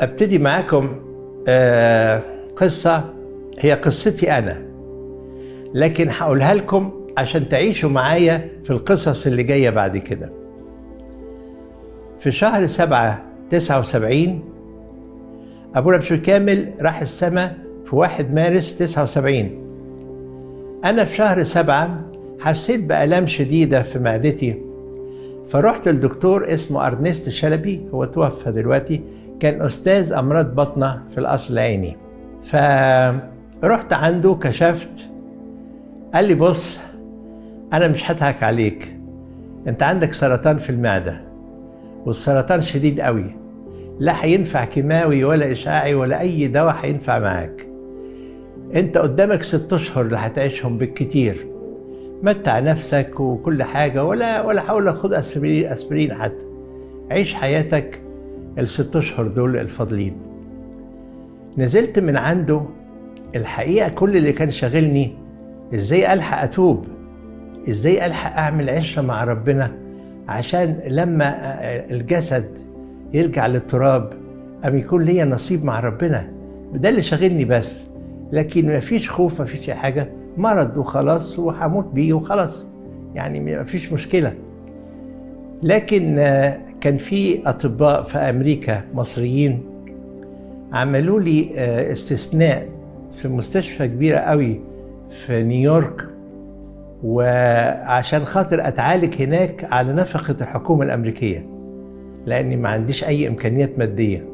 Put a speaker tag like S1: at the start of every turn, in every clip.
S1: ابتدي معاكم آه قصه هي قصتي انا لكن هقولها لكم عشان تعيشوا معايا في القصص اللي جايه بعد كده في شهر سبعة تسعة وسبعين أبونا بشوي كامل راح السماء في واحد مارس تسعة وسبعين أنا في شهر سبعة حسيت بآلام شديدة في معدتي فرحت للدكتور اسمه أرنست شلبي هو توفى دلوقتي كان أستاذ أمراض بطنة في الأصل العيني فرحت عنده كشفت قال لي بص أنا مش هضحك عليك أنت عندك سرطان في المعدة والسرطان شديد قوي لا هينفع كيماوي ولا إشعاعي ولا أي دواء هينفع معاك أنت قدامك ست أشهر اللي هتعيشهم بالكتير متع نفسك وكل حاجة ولا ولا حاول خد أسبرين أسبرين حتى عيش حياتك الست أشهر دول الفاضلين نزلت من عنده الحقيقة كل اللي كان شاغلني ازاي ألحق أتوب ازاي ألحق أعمل عشرة مع ربنا عشان لما الجسد يرجع للتراب أم يكون ليا نصيب مع ربنا ده اللي شاغلني بس لكن مفيش خوف مفيش أي حاجة مرض وخلاص وهموت بيه وخلاص يعني مفيش مشكلة لكن كان في أطباء في أمريكا مصريين عملوا لي استثناء في مستشفى كبيرة قوي في نيويورك وعشان خاطر أتعالج هناك على نفقة الحكومة الأمريكية لأني ما عنديش أي إمكانيات مادية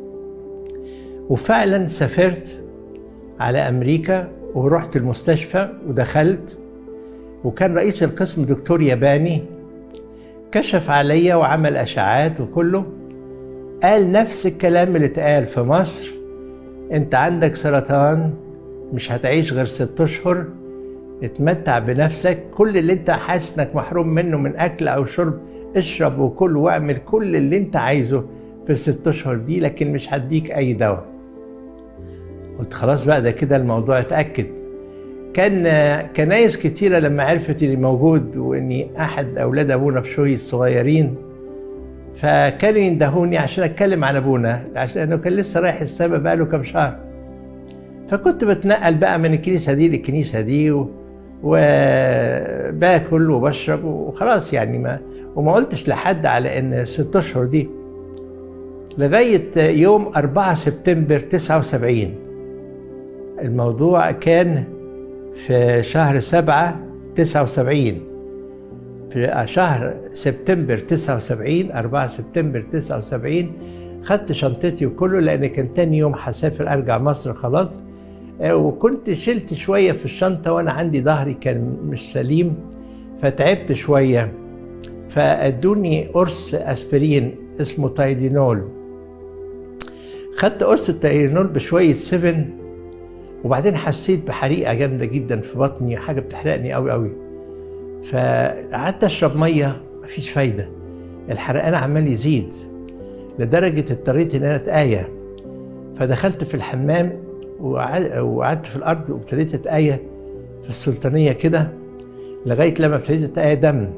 S1: وفعلا سافرت على أمريكا ورحت المستشفى ودخلت وكان رئيس القسم دكتور ياباني كشف عليا وعمل أشعات وكله قال نفس الكلام اللي اتقال في مصر انت عندك سرطان مش هتعيش غير ست اشهر اتمتع بنفسك كل اللي انت حاسس انك محروم منه من اكل او شرب اشرب وكل واعمل كل اللي انت عايزه في الست اشهر دي لكن مش هديك اي دواء قلت خلاص بقى ده كده الموضوع اتاكد كان كنايس كتيرة لما عرفت اني موجود واني احد اولاد ابونا بشوي الصغيرين فكانوا يندهوني عشان اتكلم عن ابونا عشان انه كان لسه رايح السما بقاله كام شهر فكنت بتنقل بقى من الكنيسه دي للكنيسه دي و... وباكل وبشرب وخلاص يعني ما وما قلتش لحد على ان ست اشهر دي لغايه يوم 4 سبتمبر 79 الموضوع كان في شهر 7 79 في شهر سبتمبر 79 4 سبتمبر 79 خدت شنطتي وكله لان كان تاني يوم هسافر ارجع مصر خلاص وكنت شلت شويه في الشنطه وانا عندي ظهري كان مش سليم فتعبت شويه فادوني قرص اسبرين اسمه تايلينول خدت قرص التايلينول بشويه سفن وبعدين حسيت بحريقه جامده جدا في بطني حاجه بتحرقني قوي قوي فقعدت اشرب ميه مفيش فايده الحرقان عمال يزيد لدرجه اضطريت ان انا اتآية فدخلت في الحمام وقعدت في الارض وابتديت اتآية في السلطانيه كده لغايه لما ابتديت اتآية دم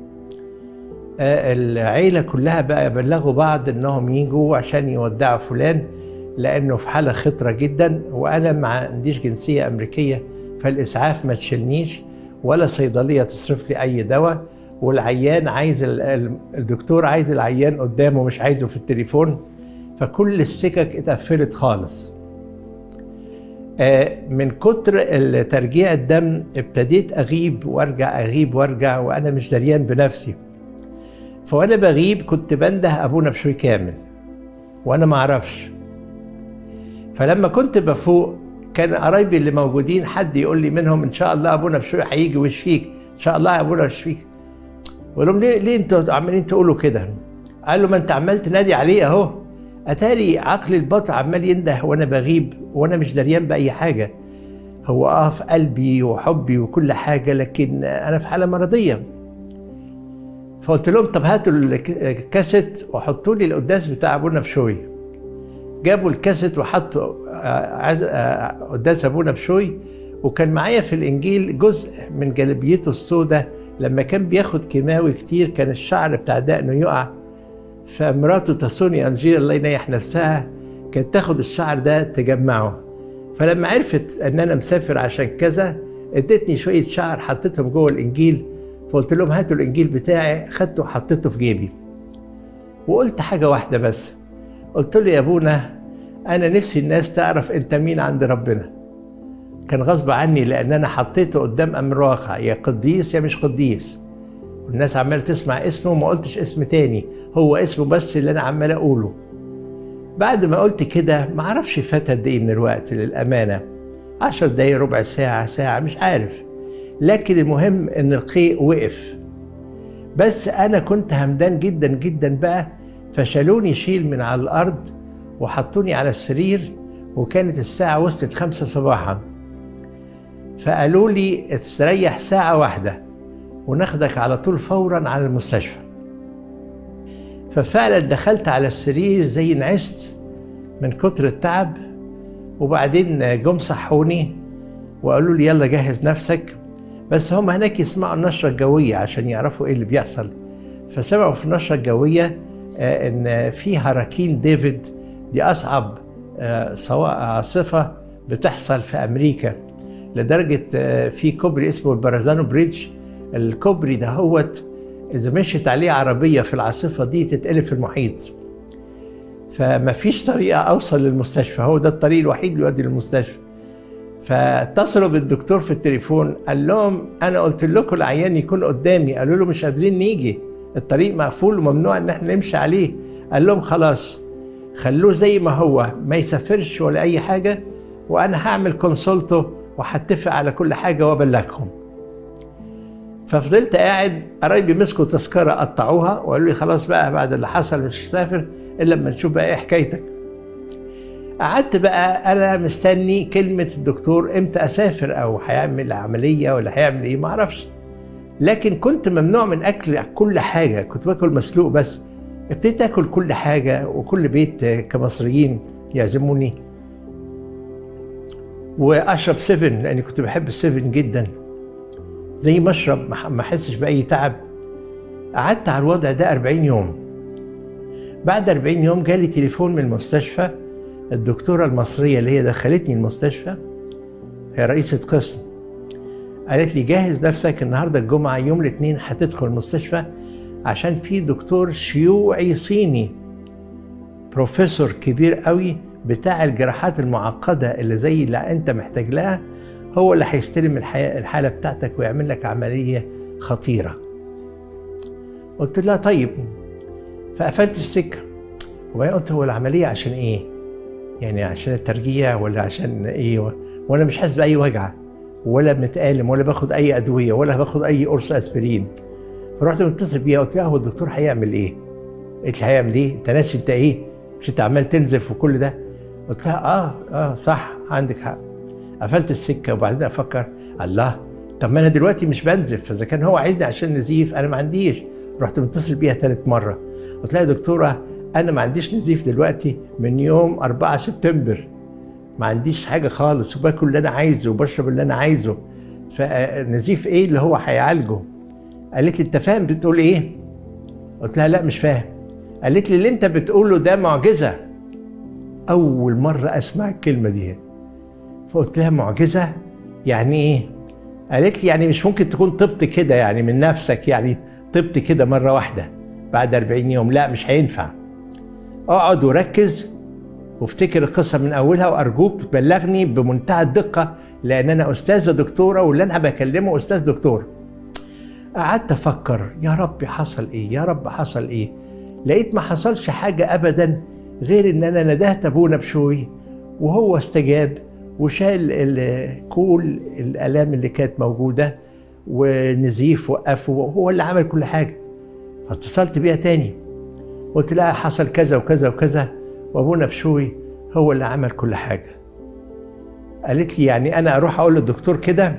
S1: العيله كلها بقى بلغوا بعض انهم يجوا عشان يودعوا فلان لانه في حاله خطره جدا وانا ما عنديش جنسيه امريكيه فالاسعاف ما تشيلنيش ولا صيدليه تصرف لي اي دواء والعيان عايز الدكتور عايز العيان قدامه مش عايزه في التليفون فكل السكك اتقفلت خالص من كتر ترجيع الدم ابتديت اغيب وارجع اغيب وارجع وانا مش دريان بنفسي فوانا بغيب كنت بنده ابونا بشوي كامل وانا ما اعرفش فلما كنت بفوق كان قرايبي اللي موجودين حد يقول لي منهم ان شاء الله ابونا بشوي هيجي ويشفيك ان شاء الله ابونا يشفيك بقول لهم ليه ليه انتوا عمالين تقولوا كده قال له ما انت عمال تنادي عليه اهو اتاري عقل البطن عمال ينده وانا بغيب وانا مش دريان باي حاجه هو اه في قلبي وحبي وكل حاجه لكن انا في حاله مرضيه فقلت لهم طب هاتوا الكاسيت وحطوا لي القداس بتاع ابونا بشوي جابوا الكاسيت وحطوا قداس ابونا بشوي وكان معايا في الانجيل جزء من جلبيته السوداء لما كان بياخد كيماوي كتير كان الشعر بتاع دقنه يقع فمراته تسوني انجيل الله ينيح نفسها كانت تاخد الشعر ده تجمعه فلما عرفت ان انا مسافر عشان كذا ادتني شويه شعر حطيتهم جوه الانجيل فقلت لهم هاتوا الانجيل بتاعي خدته وحطيته في جيبي وقلت حاجه واحده بس قلت له يا ابونا انا نفسي الناس تعرف انت مين عند ربنا كان غصب عني لان انا حطيته قدام امر واقع يا قديس يا مش قديس والناس عماله تسمع اسمه وما قلتش اسم تاني هو اسمه بس اللي انا عمال اقوله بعد ما قلت كده ما اعرفش فات قد ايه من الوقت للامانه عشر دقايق ربع ساعه ساعه مش عارف لكن المهم ان القيء وقف بس انا كنت همدان جدا جدا بقى فشالوني شيل من على الارض وحطوني على السرير وكانت الساعه وصلت خمسة صباحا فقالوا لي استريح ساعه واحده وناخدك على طول فورا على المستشفى ففعلا دخلت على السرير زي نعست من كتر التعب وبعدين جم صحوني وقالوا لي يلا جهز نفسك بس هم هناك يسمعوا النشرة الجوية عشان يعرفوا ايه اللي بيحصل فسمعوا في النشرة الجوية ان في هراكين ديفيد دي اصعب سواء عاصفة بتحصل في امريكا لدرجة في كوبري اسمه البرازانو بريدج الكوبري ده هوت اذا مشيت عليه عربيه في العاصفه دي تتقلب في المحيط فما فيش طريقه اوصل للمستشفى هو ده الطريق الوحيد اللي يودي للمستشفى فاتصلوا بالدكتور في التليفون قال لهم انا قلت لكم العيان يكون قدامي قالوا له مش قادرين نيجي الطريق مقفول وممنوع ان احنا نمشي عليه قال لهم خلاص خلوه زي ما هو ما يسافرش ولا اي حاجه وانا هعمل كونسولته وهتفق على كل حاجه وابلغكم ففضلت قاعد قرايبي مسكوا تذكره قطعوها وقالوا لي خلاص بقى بعد اللي حصل مش هسافر الا لما نشوف بقى ايه حكايتك قعدت بقى انا مستني كلمه الدكتور امتى اسافر او هيعمل عمليه ولا هيعمل ايه ما اعرفش لكن كنت ممنوع من اكل كل حاجه كنت باكل مسلوق بس ابتديت اكل كل حاجه وكل بيت كمصريين يعزموني واشرب سيفن لاني كنت بحب السيفن جدا زي ما اشرب ما احسش باي تعب قعدت على الوضع ده 40 يوم بعد 40 يوم جالي تليفون من المستشفى الدكتورة المصرية اللي هي دخلتني المستشفى هي رئيسة قسم قالت لي جهز نفسك النهارده الجمعة يوم الاثنين هتدخل المستشفى عشان في دكتور شيوعي صيني بروفيسور كبير قوي بتاع الجراحات المعقدة اللي زي اللي انت محتاج لها هو اللي هيستلم الحالة بتاعتك ويعمل لك عملية خطيرة قلت لها طيب فقفلت السكة وبعدين قلت هو العملية عشان ايه يعني عشان الترجيع ولا عشان ايه وانا مش حاسس باي وجعة ولا متألم ولا باخد اي ادوية ولا باخد اي قرص اسبرين فرحت متصل بيها قلت لها هو الدكتور هيعمل ايه قالت لي هيعمل ايه انت ناسي انت ايه مش انت عمال تنزف وكل ده قلت لها اه اه صح عندك حق قفلت السكه وبعدين افكر الله طب ما انا دلوقتي مش بنزف فاذا كان هو عايزني عشان نزيف انا ما عنديش رحت متصل بيها ثالث مره قلت لها يا دكتوره انا ما عنديش نزيف دلوقتي من يوم 4 سبتمبر ما عنديش حاجه خالص وباكل اللي انا عايزه وبشرب اللي انا عايزه فنزيف ايه اللي هو هيعالجه قالت لي انت فاهم بتقول ايه قلت لها لا مش فاهم قالت لي اللي انت بتقوله ده معجزه اول مره اسمع الكلمه دي فقلت لها معجزه يعني ايه قالت لي يعني مش ممكن تكون طبت كده يعني من نفسك يعني طبت كده مره واحده بعد 40 يوم لا مش هينفع اقعد وركز وافتكر القصه من اولها وارجوك تبلغني بمنتهى الدقه لان انا استاذه دكتوره واللي انا بكلمه استاذ دكتور قعدت افكر يا رب حصل ايه يا رب حصل ايه لقيت ما حصلش حاجه ابدا غير ان انا ندهت ابونا بشوي وهو استجاب وشال كل الالام اللي كانت موجوده ونزيف وقفه وهو اللي عمل كل حاجه فاتصلت بيها تاني قلت لها حصل كذا وكذا وكذا وابونا بشوي هو اللي عمل كل حاجه قالت لي يعني انا اروح اقول للدكتور كده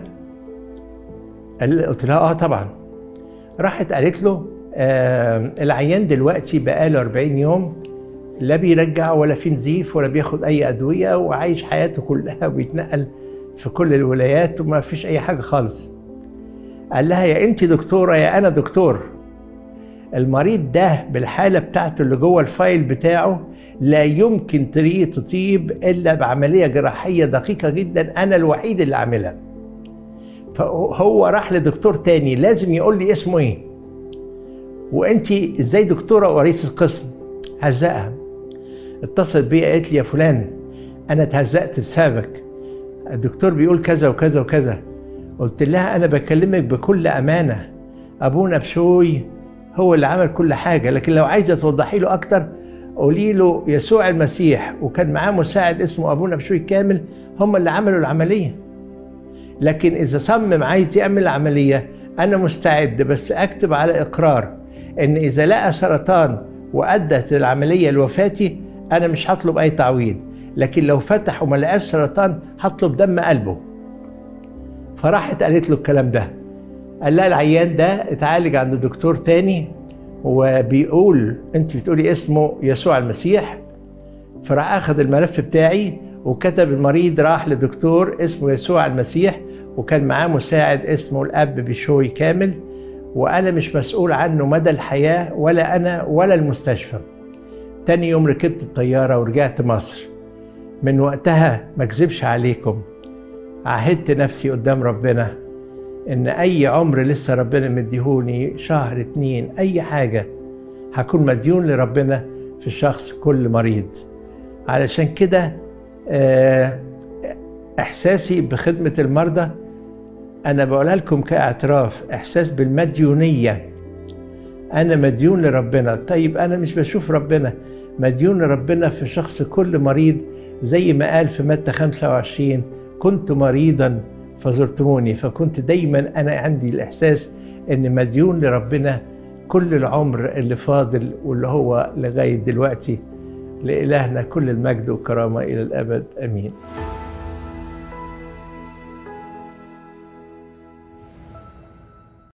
S1: قلت لها اه طبعا راحت قالت له آه العيان دلوقتي بقاله 40 يوم لا بيرجع ولا في نزيف ولا بياخد اي ادويه وعايش حياته كلها وبيتنقل في كل الولايات وما فيش اي حاجه خالص قال لها يا انت دكتوره يا انا دكتور المريض ده بالحاله بتاعته اللي جوه الفايل بتاعه لا يمكن تريه تطيب الا بعمليه جراحيه دقيقه جدا انا الوحيد اللي عاملها فهو راح لدكتور تاني لازم يقول لي اسمه ايه وانت ازاي دكتوره ورئيس القسم هزقها اتصلت بيا قالت لي يا فلان انا اتهزقت بسببك الدكتور بيقول كذا وكذا وكذا قلت لها انا بكلمك بكل امانه ابونا بشوي هو اللي عمل كل حاجه لكن لو عايزه توضحي له اكتر قولي له يسوع المسيح وكان معاه مساعد اسمه ابونا بشوي كامل هم اللي عملوا العمليه لكن اذا صمم عايز يعمل العمليه انا مستعد بس اكتب على اقرار ان اذا لقى سرطان وادت العمليه لوفاتي انا مش هطلب اي تعويض لكن لو فتح وما لقاش سرطان هطلب دم قلبه فراحت قالت له الكلام ده قال لها العيان ده اتعالج عند دكتور تاني وبيقول انت بتقولي اسمه يسوع المسيح فراح اخذ الملف بتاعي وكتب المريض راح لدكتور اسمه يسوع المسيح وكان معاه مساعد اسمه الاب بشوي كامل وانا مش مسؤول عنه مدى الحياه ولا انا ولا المستشفى تاني يوم ركبت الطياره ورجعت مصر من وقتها ما اكذبش عليكم عهدت نفسي قدام ربنا ان اي عمر لسه ربنا مديهوني شهر اتنين اي حاجه هكون مديون لربنا في شخص كل مريض علشان كده احساسي بخدمه المرضى انا بقولها لكم كاعتراف احساس بالمديونيه انا مديون لربنا طيب انا مش بشوف ربنا مديون لربنا في شخص كل مريض زي ما قال في متى 25 كنت مريضا فزرتموني فكنت دايما انا عندي الاحساس ان مديون لربنا كل العمر اللي فاضل واللي هو لغايه دلوقتي لالهنا كل المجد والكرامه الى الابد امين